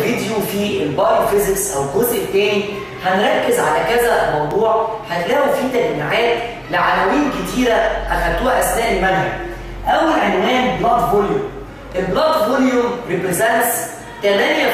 فيديو في البايو فيزيكس او الجزء الثاني هنركز على كذا موضوع هتلاقوا فيه تجميعات لعناوين كتيره اخدتوها اثناء المنهج. اول عنوان بلاد فوليوم. البلاد فوليوم ريبريزنتس 8%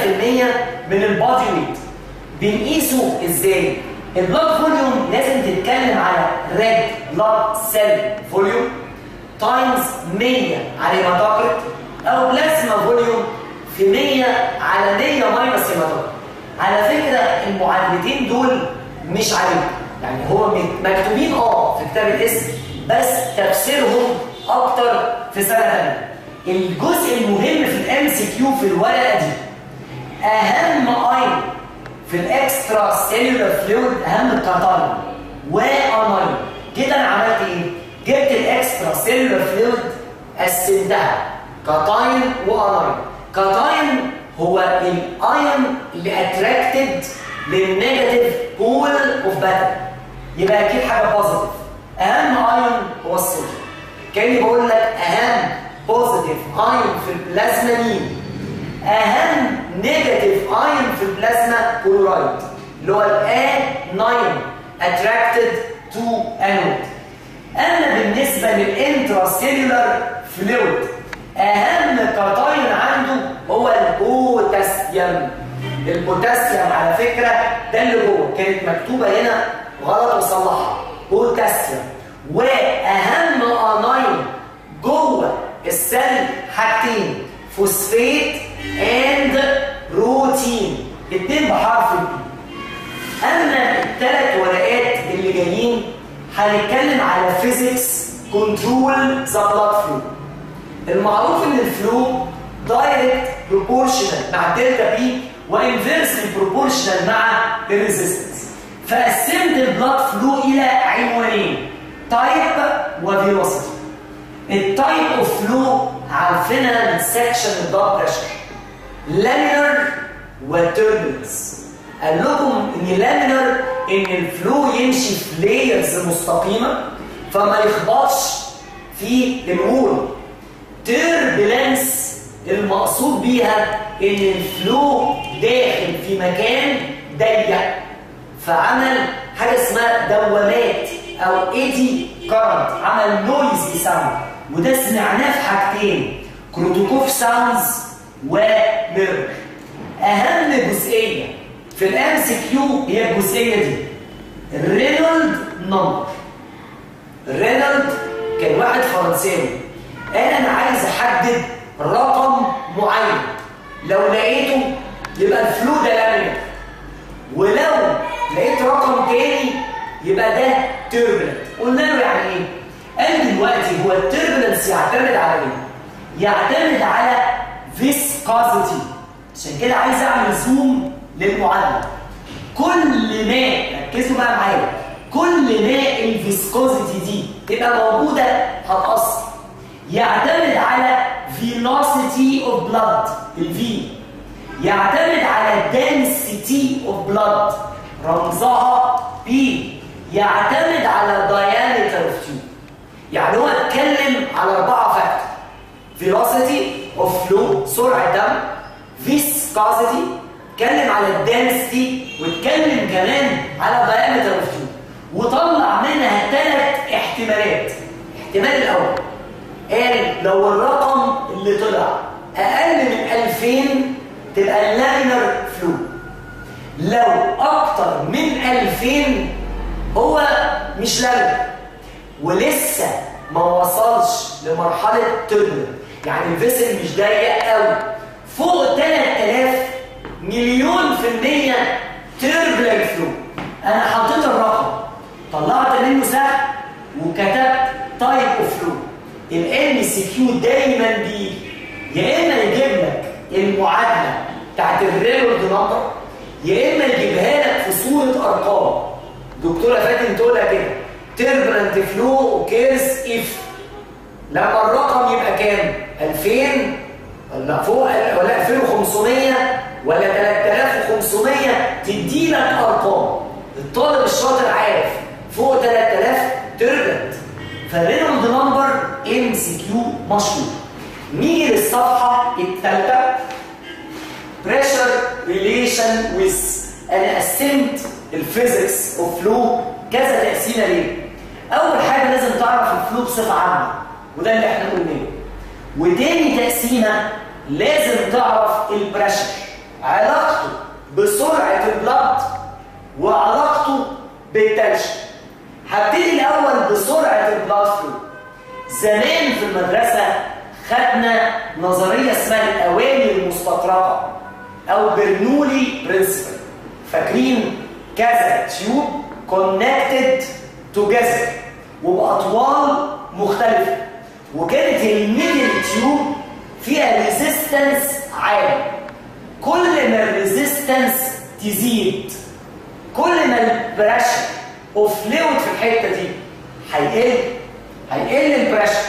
من البادي ويت. بنقيسه ازاي؟ البلاد فوليوم لازم تتكلم على ريد بلاد سيل فوليوم تايمز 100 على هيماتوكريت او بلازما فوليوم في 100 على 100 ماينس هيماتوكريت على فكره المعادلتين دول مش عليهم يعني هو مكتوبين اه في كتاب الاسم بس تفسيرهم اكتر في سنه ثانيه الجزء المهم في الام سي كيو في الورقه دي اهم اين في الاكسترا سيلولار فلويد اهم الكاتاين واناين كده انا عملت ايه؟ جبت الاكسترا سيلولار فلويد قسمتها كاتاين واناين كاتاين هو الايون اللي اتراكتد للنيجاتيف بول اوف باتل يبقى اكيد حاجه بوزيتيف اهم ايون هو الصوديوم كاني بقول لك اهم بوزيتيف ايون في البلازما مين؟ اهم نيجاتيف ايون في البلازما كلورايد اللي هو الان 9 اتراكتد تو انود اما بالنسبه للانتراسيلولار فلويد اهم كاتاين عنده هو البوتاسيوم البوتاسيوم على فكره ده اللي جوه كانت مكتوبه هنا غلط وصلحها بوتاسيوم واهم اناين جوه السل حاجتين فوسفيت اند بروتين الاثنين بحرف البي اما الثلاث ورقات اللي جايين هنتكلم على فيزيكس كنترول ذا بلاد فلو المعروف ان الفلو دايركت بروبورشنال مع الدلتا بي وانفيرسلي بروبورشنال مع الريزيستنس فقسمت البلاد فلو الى عنوانين تايب وفيلوسيتي التايب اوف فلو عارفينها من سكشن البلاد بريشر لامينر وتوربulence قال لكم ان لامينر ان الفلو يمشي في لايرز مستقيمه فما يخبطش في الوول توربulence المقصود بيها ان الفلو داخل في مكان ضيق فعمل حاجه اسمها دوامات او ايدي كارنت عمل نويز ساوند وده سمعناه في حاجتين كروتوكوف ساوندز وميرور اهم جزئيه في الام سي كيو هي الجزئيه دي الرينولد نمبر الرينولد كان واحد فرنساوي قال انا عايز احدد رقم معين لو لقيته يبقى الفلو ده لامينر ولو لقيت رقم تاني يبقى ده تيربلنت قلنا له يعني ايه قال دلوقتي هو التيربلنس يعتمد على ايه يعتمد على فيسكوزيتي عشان كده عايز اعمل زوم للمعادله كل ما ركزوا بقى معايا كل ما الفيسكوزيتي دي تبقى موجوده هتاثر يعتمد على velocity of blood الفي يعتمد على density of blood رمزها P يعتمد على diameter of tube يعني هو اتكلم على أربعة فاكتور velocity of flow سرعة دم viscosity اتكلم على density واتكلم كمان على diameter of tube وطلع منها ثلاث احتمالات الاحتمال الأول قال لو الرقم اللي طلع أقل من 2000 تبقى اللامينر فلو لو أكتر من 2000 هو مش لامينر ولسه ما وصلش لمرحلة تربل يعني الفيسل مش ضيق قوي فوق 3000 مليون في المية تربل فلو أنا حطيت الرقم طلعت منه سهم وكتبت تايب اوف فلو الام سي كيو دايما بيجي يا اما يجيب لك المعادله بتاعت الريلورد نمبر يا اما يجيبها لك في صوره ارقام دكتوره فاتن تقولها كده تيربرنت فلو اوكيرز اف لما الرقم يبقى كام 2000 ولا فوق ولا 2500 ولا 3500 تدي لك ارقام الطالب الشاطر عارف فوق 3000 تيربرنت فالرينولد نمبر ام سي كيو مشهور نيجي للصفحه الثالثه بريشر relation with انا قسمت الفيزيكس اوف فلو كذا تقسيمه ليه اول حاجه لازم تعرف الفلو بصفه عامه وده اللي احنا قلناه وتاني تقسيمه لازم تعرف البريشر علاقته بسرعه البلد وعلاقته بالتنشن هبتدي الاول بسرعه البلد فلو زمان في المدرسه خدنا نظريه اسمها الاوامر المستطرقه او برنولي برنسبل فاكرين كذا تيوب كونكتد توجذر وباطوال مختلفه وكانت الميدل تيوب فيها ريزيستنس عالي كل ما الريزيستنس تزيد كل ما البريشر اوف فلويد في الحته دي هيقل هيقل البريشر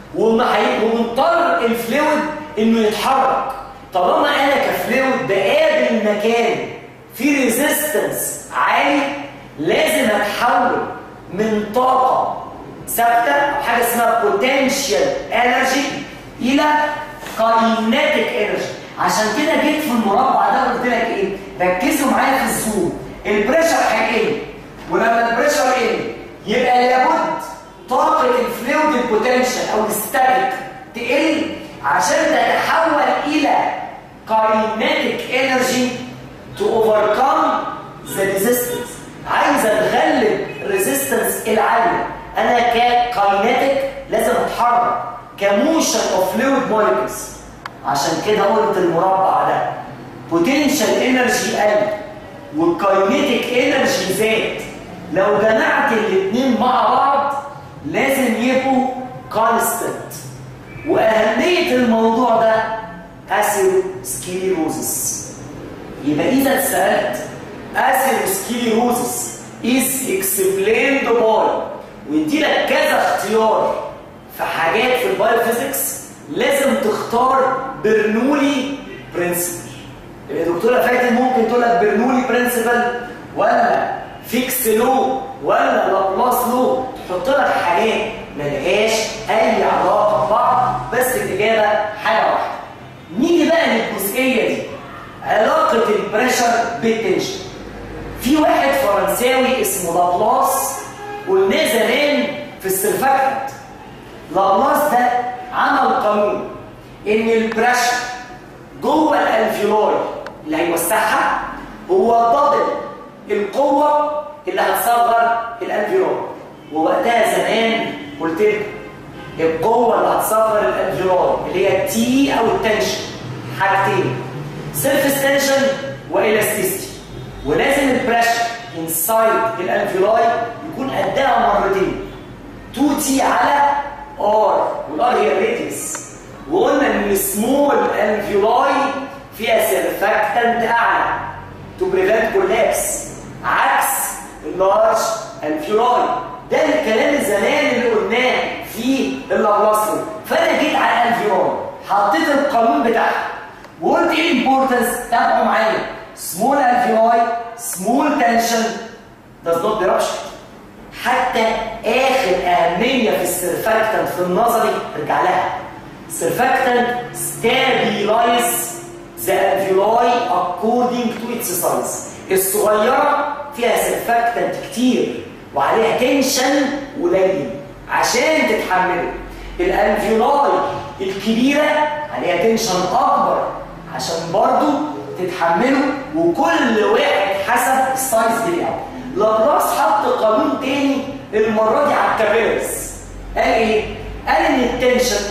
ومضطر الفلويد انه يتحرك طالما انا كفلويد بقابل مكان فيه ريزيستنس عالي لازم اتحول من طاقه ثابته او حاجه اسمها بوتنشال انرجي الى كايناتيك انرجي عشان كده جيت في المربع ده قلت لك ايه ركزوا معايا في الزوم البريشر هيقل ولما البريشر يقل يبقى لابد طاقه الفلويد البوتنشال او الستاتيك تقل عشان تتحول الى كايناتيك انرجي to overcome the resistance عايز اتغلب الريزيستنس العاليه انا ككايناتيك لازم اتحرك كموشن اوف فلويد مولكيولز عشان كده قلت المربع ده بوتنشال انرجي قل والكاينيتيك انرجي زاد لو جمعت الاثنين مع بعض لازم يبقوا كونستنت واهميه الموضوع ده اسيروسكليروزس يبقى اذا اتسالت اسيروسكليروزس is explained by ويدي لك كذا اختيار في حاجات في البايوفيزيكس لازم تختار برنولي برنسبل الدكتوره فاتن ممكن تقول لك برنولي برنسبل ولا فيكس لو ولا لابلاس لو تحط لك حاجات ملهاش اي علاقه ببعض بس الاجابه حاجه واحده نيجي بقى للجزئيه دي علاقه البريشر بالتنشن في واحد فرنساوي اسمه لابلاس قلناه زمان في السلفاكت لابلاس ده عمل قانون ان البريشر جوه الالفيولاي اللي هيوسعها هو دبل القوه اللي هتصغر الالفيولاي ووقتها زمان قلت لكم القوه اللي هتصغر الالفيولاي اللي هي التي او التنشن حاجتين سيرفيس تنشن والاستيستي ولازم البريشر انسايد الالفيولاي يكون قدها مرتين 2 تي على ار والار هي الريديوس وقلنا ان السمول الفيولاي فيها سيرفاكتنت اعلى تو بريفنت كولابس عكس اللارج الفيولاي ده الكلام زمان اللي قلناه في اللابلاسيوم فانا جيت على الفيولاي حطيت القانون بتاعها وقلت ايه الامبورتنس تابعوا معايا سمول الفيولاي سمول تنشن does not eruption حتى اخر اهميه في السيرفاكتنت في النظري ارجع لها surfactant stabilize the alveoli according to its size الصغيرة فيها surfactant كتير وعليها تنشن قليل عشان تتحمله الالفيولاي الكبيرة عليها تنشن أكبر عشان برضو تتحمله وكل واحد حسب السايز بتاعه لابلاس حط قانون تاني المرة دي على الكابيلز قال ايه؟ قال ان التنشن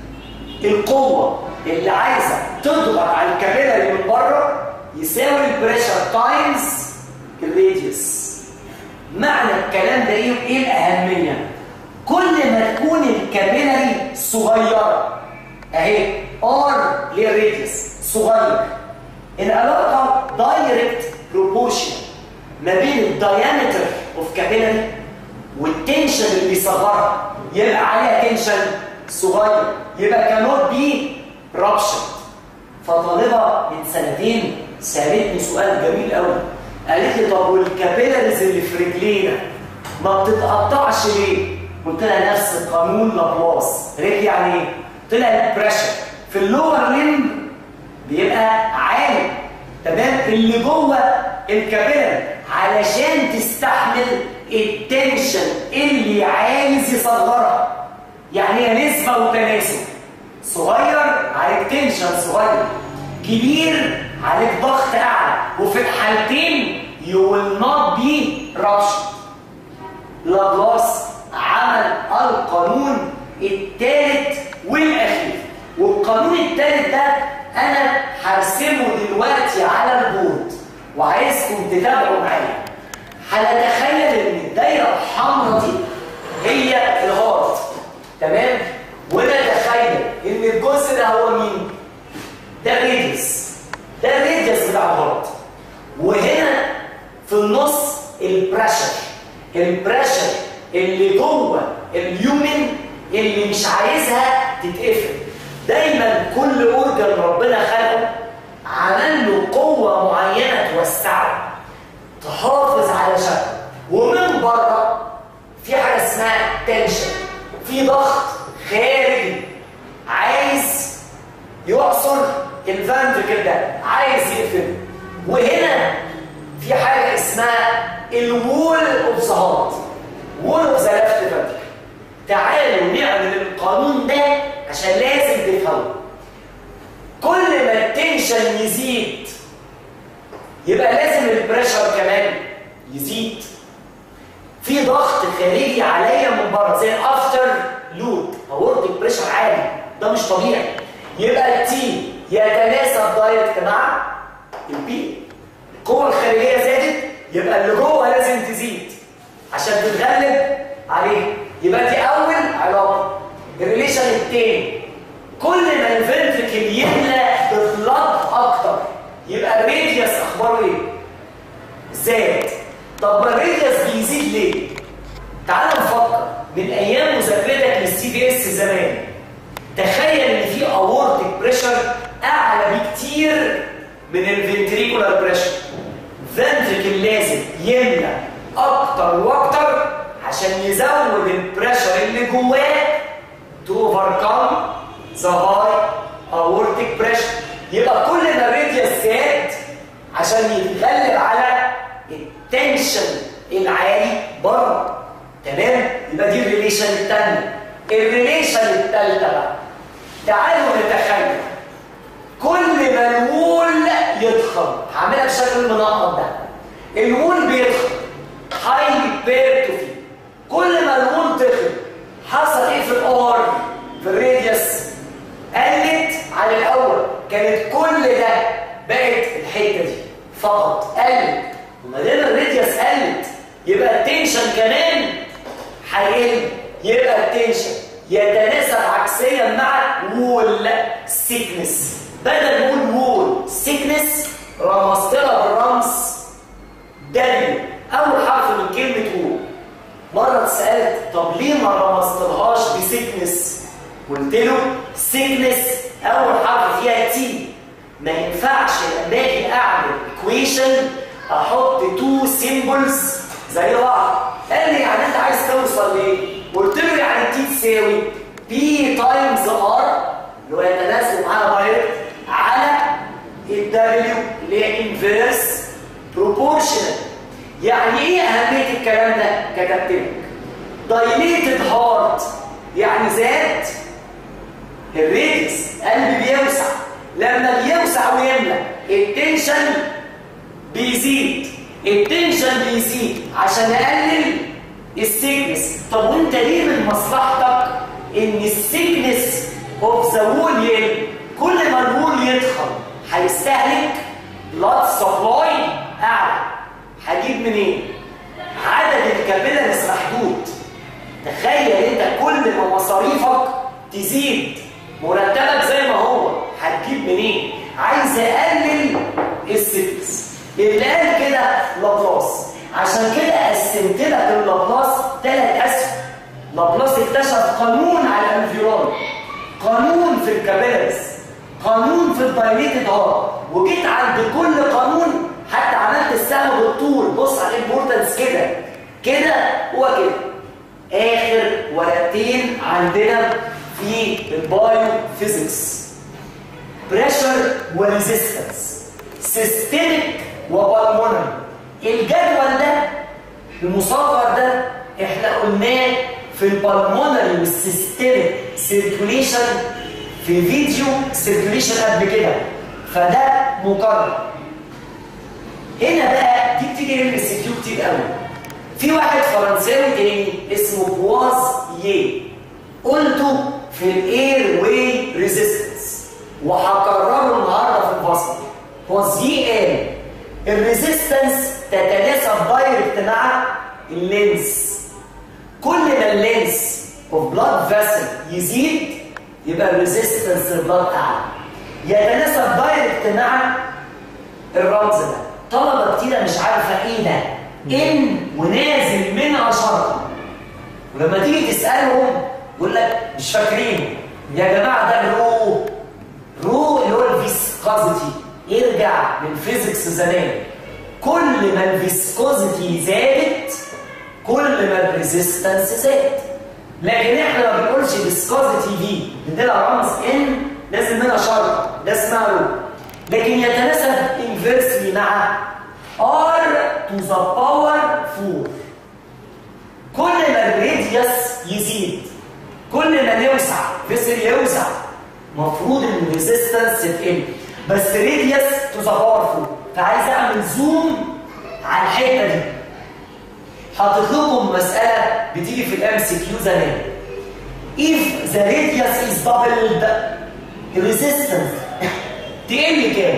القوة اللي عايزة تضغط على الكابيلاري من بره يساوي البريشر تايمز الراديوس معنى الكلام ده ايه ايه الاهمية كل ما تكون الكابيلاري صغيرة اهي ار للراديوس صغير العلاقة دايركت بروبورشن ما بين الدايمتر اوف كابيلاري والتنشن اللي بيصغرها يبقى عليها تنشن صغير يبقى كانوت بي رابشن فطالبه من سنتين سالتني سؤال جميل قوي قالت لي طب والكابيلاريز اللي في رجلينا ما بتتقطعش ليه؟ قلت لها نفس قانون لابلاس قالت لي يعني ايه؟ قلت لها البريشر في اللور ليمب بيبقى عالي تمام اللي جوه الكابيلاري علشان تستحمل التنشن اللي عايز يصغرها يعني هي نسبه وتناسب صغير عليك تنشن صغير كبير عليك ضغط اعلى وفي الحالتين you will not be ruptured لابلاس عمل القانون الثالث والاخير والقانون الثالث ده انا هرسمه دلوقتي على البورد وعايزكم تتابعوا معايا هنتخيل ان الدايره الحمراء دي هي الهارت تمام ونتخيل ان الجزء ده هو مين ده الريديوس ده الريديوس بتاع الهارت وهنا في النص البريشر البريشر اللي جوه اليومن اللي مش عايزها تتقفل دايما كل اورجن ربنا خلقه عمل له قوه معينه توسعه تحافظ على شكله ومن بره في حاجه اسمها تنشن في ضغط خارجي عايز يعصر الفانتركل ده عايز يقفله وهنا في حاجه اسمها الوول اوف ذا هارت وول اوف ذا ليفت فانتركل تعالوا نعمل القانون ده عشان لازم تفهمه كل ما التنشن يزيد يبقى لازم البريشر كمان يزيد في ضغط خارجي عليا من بره زي الافتر لود اورتك بريشر عالي ده مش طبيعي يبقى التي يتناسب دايركت مع البي القوه الخارجيه زادت يبقى اللي جوه لازم تزيد عشان تتغلب عليه يبقى دي اول علاقه الريليشن التاني كل ما الفنتركل يملى ببلاد اكتر يبقى الريديوس اخباره ايه زاد طب ما الريديوس بيزيد ليه تعال نفكر من ايام مذاكرتك للسي في اس زمان تخيل ان في اورتيك بريشر اعلى بكتير من الفنتريكولار بريشر فنتركل لازم يملى اكتر واكتر عشان يزود البريشر اللي جواه تو اوفركم ذا هاي اورتيك بريشر يبقى كل ما الراديوس زاد عشان يتغلب على التنشن العالي بره تمام يبقى دي الريليشن الثانيه الريليشن الثالثه بقى تعالوا نتخيل كل ما الوول يضخم هعملها بشكل المنقط ده الوول بيضخم هايبرتروفي كل ما الوول تخن حصل ايه في الار في الراديوس قلت على الاول كانت كل ده بقت الحته دي فقط قلت وما دام الراديوس قلت يبقى التنشن كمان هيقل يبقى التنشن يتناسب عكسيا مع وول سيكنس بدل نقول وول سيكنس رمزت لها بالرمز دبليو اول حرف من كلمه وول مره اتسالت طب ليه ما رمزتلهاش بسيكنس قلت له سيكنس اول حرف فيها تي ما ينفعش لما اجي اعمل ايكويشن احط تو سيمبلز زي بعض قال لي يعني انت عايز توصل لايه قلت له يعني تي تساوي بي تايمز ار اللي هو يتناسب معانا دايركت على الدبليو اللي هي انفيرس بروبورشنال يعني ايه اهميه الكلام ده كتبت لك دايليتد هارت يعني زاد الريدس قلب بيوسع لما بيوسع ويملى التنشن بيزيد التنشن بيزيد عشان اقلل السيكنس طب وانت ليه من مصلحتك ان السيكنس اوف ذا وول يقل كل ما الوول يضخم هيستهلك بلاد سبلاي اعلى هجيب منين عدد الكابيلاريز محدود تخيل انت كل ما مصاريفك تزيد مرتبك زي ما هو هتجيب منين عايز اقلل السيكنس اللي قال كده لابلاس عشان كده قسمت لك اللابلاس ثلاث اسهم لابلاس اكتشف قانون على الانفيرون قانون في الكابيلاريز قانون في الدايليتد هارت وجيت عند كل قانون حتى عملت السهم بالطول بص على الامبورتنس كده كده وكده اخر ورقتين عندنا في البايو فيزيكس بريشر وريزيستنس سيستميك وبالمونري الجدول ده المصغر ده احنا قلناه في البالمونري والسيستميك سيركوليشن في فيديو سيركوليشن قبل كده فده مكرر هنا بقى دي بتيجي من السكيو كتير قوي في واحد فرنساوي تاني اسمه بواز يه قلته في الاير واي ريزيستنس وهكرره النهارده في الفصل بواز يه قال الريزيستنس تتناسب دايركت مع اللينس كل ما اللينس اوف بلاد فيسل يزيد يبقى الريزيستنس للبلاد اعلى يتناسب دايركت مع الرمز ده طلبه كتيره مش عارفه ايه ده ان ونازل من عشرة ولما تيجي تسالهم يقول لك مش فاكرين يا جماعه ده رو رو اللي هو الفيسكوزيتي ارجع للفيزيكس زمان كل ما الفيسكوزيتي زادت كل ما الريزيستنس زاد لكن احنا ما بنقولش فيسكوزيتي في عندنا رمز ان لازم منها شرط ده اسمها رو لكن يتناسب انفيرسلي مع r to the power 4 كل ما الراديوس يزيد كل ما نوسع فيسل يوسع المفروض ان الريزيستنس تقل بس راديوس تو ذا باور 4 فعايز اعمل زوم على الحته دي حاطط لكم مساله بتيجي في الام سي كيو زمان if the radius is doubled الريزيستنس تقل كام؟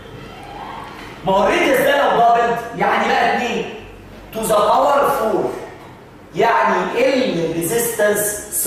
ما هو الريديوس ده لو دبل يعني بقى 2 تو ذا باور 4 يعني ال الريزيستنس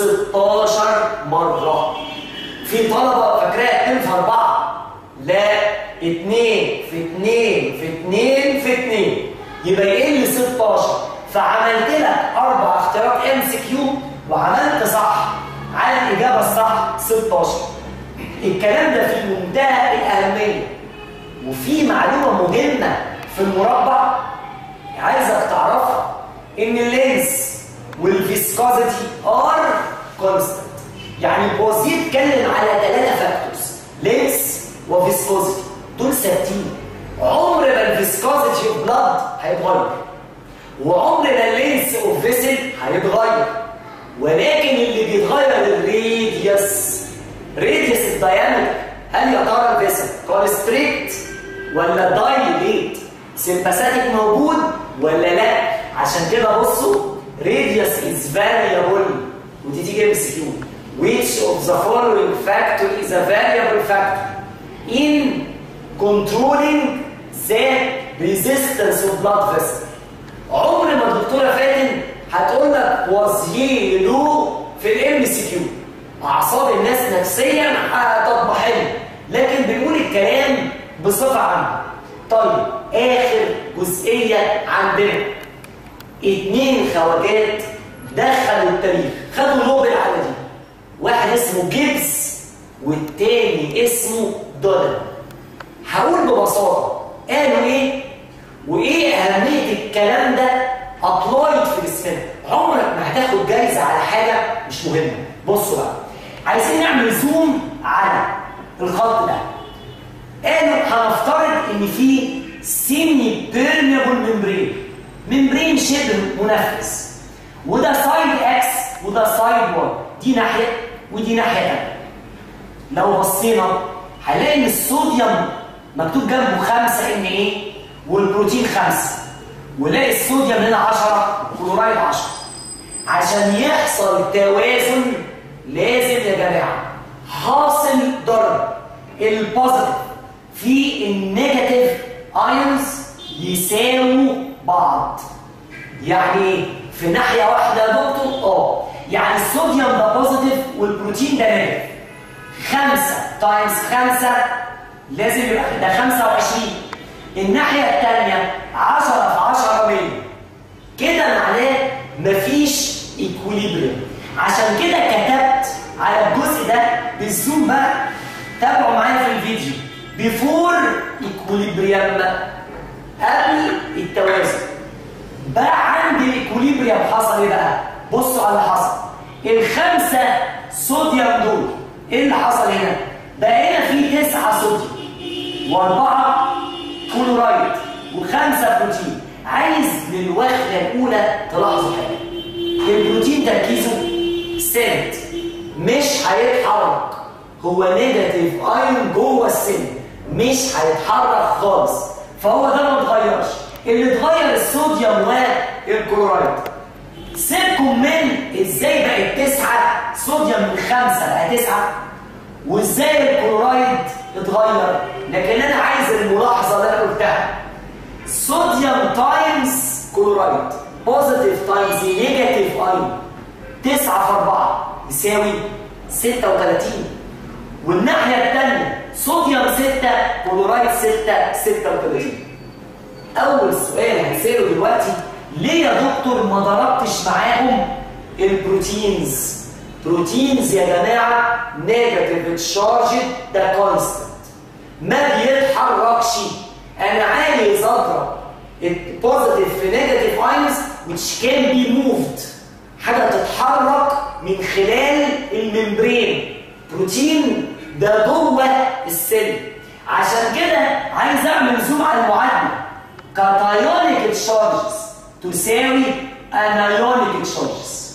16 مره في طلبه فاكراها 2 في 4 لا 2 في 2 في 2 في 2 يبقى يقل 16 فعملت لك اربع اختيارات ام سي كيو وعملت صح على الاجابه الصح 16 الكلام ده في منتهى الاهميه وفي معلومه مهمه في المربع عايزك تعرفها ان اللينس والفيسكوزيتي ار كونستانت يعني بوزيت اتكلم على ثلاثه فاكتورز لينس وفيسكوزيتي دول ثابتين عمر ما الفيسكوزيتي اوف بلاد هيتغير وعمر ما اللينس اوف فيسل هيتغير ولكن اللي بيتغير الراديوس راديوس الدايمتر هل يا ترى الفيسل كونستريكت ولا دايليت سيمباثيك موجود ولا لا عشان كده بصوا radius is variable ودي تيجي ام سي كيو which of the following factor is a variable factor in controlling the resistance of blood vessel عمر ما الدكتوره فاتن هتقول لك was له في الام سي كيو اعصاب الناس نفسيا هتطمحن لكن بنقول الكلام بصفه عامه طيب اخر جزئيه عندنا اتنين خواجات دخلوا التاريخ خدوا نوبل على دي واحد اسمه جيبس والتاني اسمه دونر هقول ببساطه قالوا ايه وايه اهميه الكلام ده ابلايد في جسمنا عمرك ما هتاخد جايزه على حاجه مش مهمه بصوا بقى عايزين نعمل زوم على الخط ده قالوا هنفترض ان في سيمي بيرميبل ممبرين ممبرين شبه منفس وده سايد اكس وده سايد واي دي ناحيه ودي ناحيه ثانيه لو بصينا هنلاقي ان الصوديوم مكتوب جنبه 5 ان ايه والبروتين 5 ونلاقي الصوديوم هنا 10 كلورايد 10 عشان يحصل توازن لازم يا جماعه حاصل ضرب البوزيتيف في النيجاتيف ايونز يساووا بعض يعني في ناحيه واحده يا دكتور اه يعني الصوديوم ده بوزيتيف والبروتين ده نيجاتيف 5 تايمز 5 لازم يبقى ده 25 الناحيه الثانيه 10 في 10 100 كده معناه مفيش ايكوليبريم عشان كده كتبت على الجزء ده بالزوم بقى تابعوا معايا في الفيديو بيفور ايكوليبريم قبل التوازن بقى عند الايكوليبريم حصل ايه بقى بصوا على اللي حصل الخمسه صوديوم دول ايه اللي حصل هنا بقى هنا في تسعه صوديوم واربعه كلورايد وخمسه بروتين عايز للوهله الاولى تلاحظوا حاجه البروتين تركيزه ثابت مش هيتحرك هو نيجاتيف ايون جوه السن مش هيتحرك خالص فهو ده ما اتغيرش اللي اتغير الصوديوم والكلورايد سيبكم من ازاي بقت تسعه صوديوم من خمسه بقى تسعه وازاي الكلورايد اتغير لكن انا عايز الملاحظه اللي انا قلتها صوديوم تايمز كلورايد بوزيتيف تايمز نيجاتيف ايون 9 في 4 يساوي 36 والناحيه الثانيه صوديوم 6 كلورايد 6 36 اول سؤال هنساله دلوقتي ليه يا دكتور ما ضربتش معاهم البروتينز بروتينز يا جماعه نيجاتيف تشارجد ده كونستنت ما بيتحركش انا عايز اضرب البوزيتيف في نيجاتيف ايونز which can be moved حاجه تتحرك من خلال الممبرين بروتين ده جوه السيل عشان كده عايز اعمل زوم على المعادله كاتايونيك تشارجز تساوي انايونيك تشارجز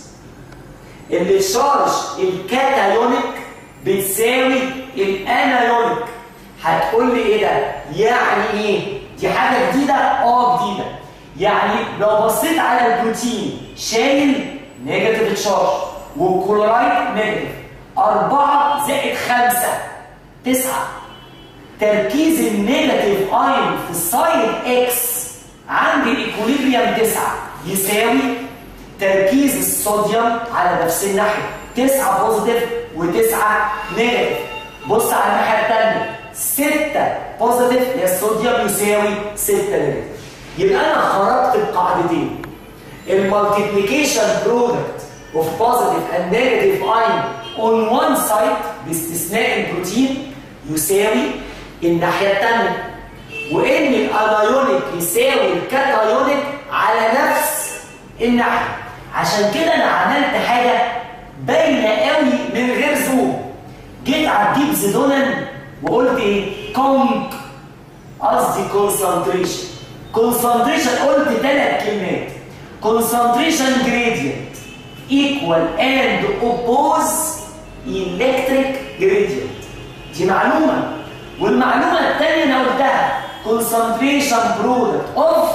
التشارج الكاتايونيك بتساوي الانايونيك هتقول لي ايه ده يعني ايه دي حاجه جديده اه جديده يعني لو بصيت على البروتين شايل نيجاتيف تشارج والكلورايد نيجاتيف 4 زائد 5 9 تركيز النيجاتيف ايون في السايد اكس عند الايكوليبريم 9 يساوي تركيز الصوديوم على نفس الناحيه 9 بوزيتيف و9 نيجاتيف بص على الناحيه الثانيه 6 بوزيتيف اللي الصوديوم يساوي 6 نيجاتيف يبقى انا خرجت بقاعدتين المالتيبليكيشن برودكت اوف بوزيتيف اند نيجاتيف ايون اون وان سايد باستثناء البروتين يساوي الناحيه الثانيه وان الانايونيك يساوي الكاتايونيك على نفس الناحيه عشان كده انا عملت حاجه باينه قوي من غير زوم جيت على الديب زيدونن وقلت ايه كونك قصدي كونسنتريشن كونسنتريشن قلت ثلاث كلمات concentration gradient equal and oppose electric gradient دي معلومة والمعلومة الثانية أنا قلتها concentration product of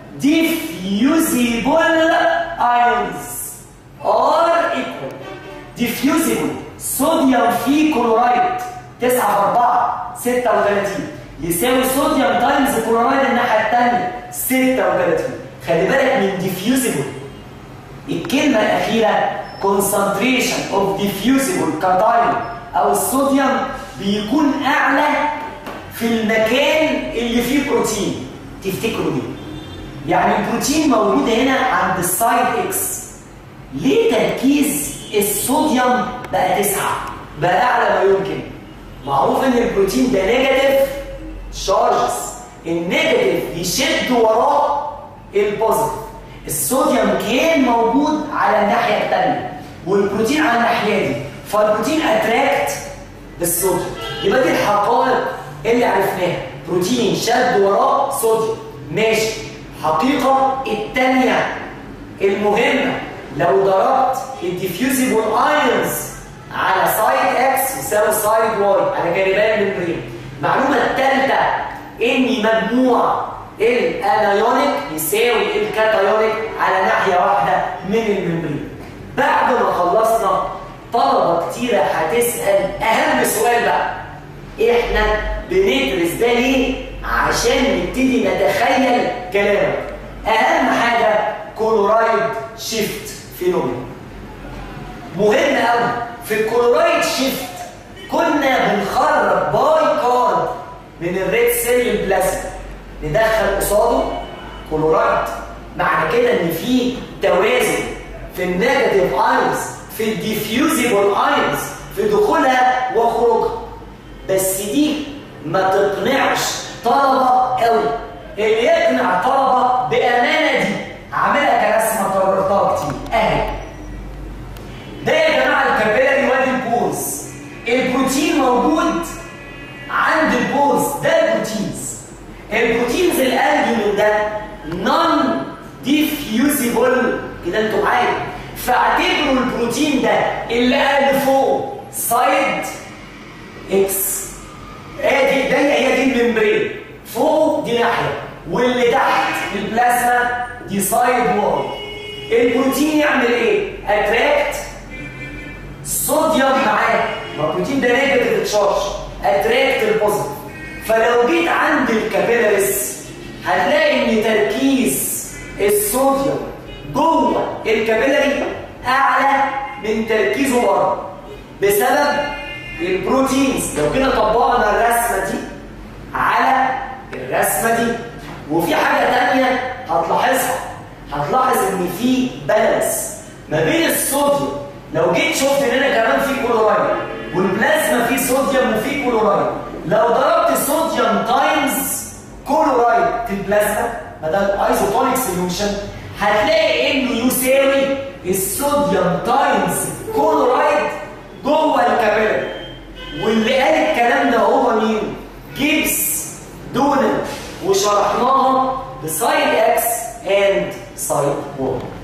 diffusible ions are equal diffusible صوديوم فيه كلورايد 9 في 4 36 يساوي صوديوم تايمز كلورايد الناحية الثانية 36 خلي بالك من diffusible الكلمة الأخيرة concentration of diffusible cation أو الصوديوم بيكون أعلى في المكان اللي فيه بروتين تفتكروا دي يعني البروتين موجود هنا عند السايد اكس ليه تركيز الصوديوم بقى تسعة بقى أعلى ما يمكن معروف إن البروتين ده نيجاتيف شارجز النيجاتيف يشد وراه البوزيتيف الصوديوم كان موجود على الناحيه الثانيه والبروتين على الناحيه دي فالبروتين اتراكت بالصوديوم يبقى دي الحقائق اللي عرفناها بروتين شد وراه صوديوم ماشي حقيقه الثانيه المهمه لو ضربت الديفيوزيبل ايونز على سايد اكس يساوي سايد واي على جانبين الممبرين المعلومه الثالثه ان مجموع الانايونيك يساوي الكاتايونيك على ناحيه واحده من الممبرين بعد ما خلصنا طلبه كتيره هتسال اهم سؤال بقى احنا بندرس ده ليه عشان نبتدي نتخيل كلامك اهم حاجه كلورايد شيفت فينومين مهم قوي في الكلورايد شيفت كنا بنخرج باي كارد من الريد سيل البلازما ندخل قصاده كلورايد معنى كده ان في توازن في النيجاتيف ايونز في الديفيوزيبل ايونز في دخولها وخروجها بس دي ما تقنعش طلبه قوي اللي يقنع طلبه بامانه دي هعملها كرسمه كررتها كتير اهي ده يا جماعه الكابيلاري وادي البوز البروتين موجود عند البوز ده البروتينز البروتين بروتينز الالبومين ده نون ديفيوزيبل كده انتوا معايا فاعتبروا البروتين ده اللي قال فوق سايد اكس ادي ده هي دي الممبرين فوق دي ناحيه واللي تحت البلازما دي سايد وول البروتين يعمل ايه؟ اتراكت صوديوم معاه ما البروتين ده نيجاتيف تشارج اتراكت البوزيتيف فلو جيت عند الكابيلاريس هتلاقي ان تركيز الصوديوم جوه الكابيلاري اعلى من تركيزه بره بسبب البروتينز لو كده طبقنا الرسمه دي على الرسمه دي وفي حاجه ثانيه هتلاحظها هتلاحظ ان في بالانس ما بين الصوديوم لو جيت شفت ان هنا كمان في كلورايد والبلازما فيه صوديوم وفيه كلورايد لو ضربت صوديوم تايمز كلورايد في البلازما ما ده ايزوتونيك سوليوشن هتلاقي انه يساوي الصوديوم تايمز كلورايد جوه الكابيلاري واللي قال الكلام ده هو مين؟ جيبس دونر وشرحناها بسايد اكس اند سايد 1